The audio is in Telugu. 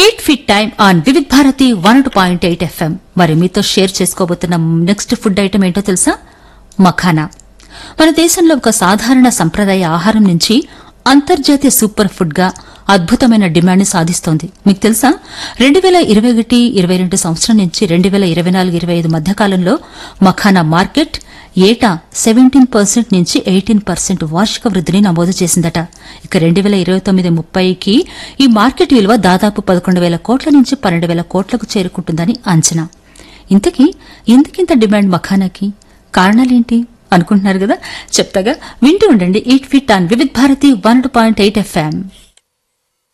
eight fit time on Vividh Bharati one two point eight FM మరి మీతో షేర్ చేసుకోబోతున్న నెక్స్ట్ ఫుడ్ ఐటమ్ ఏంటో తెలుసా మఖానా మన దేశంలో ఒక సాధారణ సంప్రదాయ ఆహారం నుంచి అంతర్జాతీయ సూపర్ ఫుడ్ గా అద్భుతమైన డిమాండ్ ని సాధిస్తోంది మీకు తెలుసా రెండు వేల ఇరవై ఒకటి ఇరవై రెండు సంవత్సరం నుంచి రెండు వేల ఇరవై నాలుగు ఇరవై ఐదు మధ్య కాలంలో మఖానా మార్కెట్ ఏటా సెవెంటీన్ పర్సెంట్ నుంచి ఎయిటీన్ పర్సెంట్ వార్షిక వృద్ధిని నమోదు చేసిందట ఇక రెండు వేల ఇరవై తొమ్మిది ముప్పైకి ఈ మార్కెట్ విలువ దాదాపు పదకొండు వేల కోట్ల నుంచి పన్నెండు వేల కోట్లకు చేరుకుంటుందని అంచనా ఇంతకీ ఎందుకింత డిమాండ్ మఖానాకి కారణాలేంటి అనుకుంటున్నారు కదా చెప్తాగా వింటూ ఉండండి eat fit on Vividh Bharati one point eight FM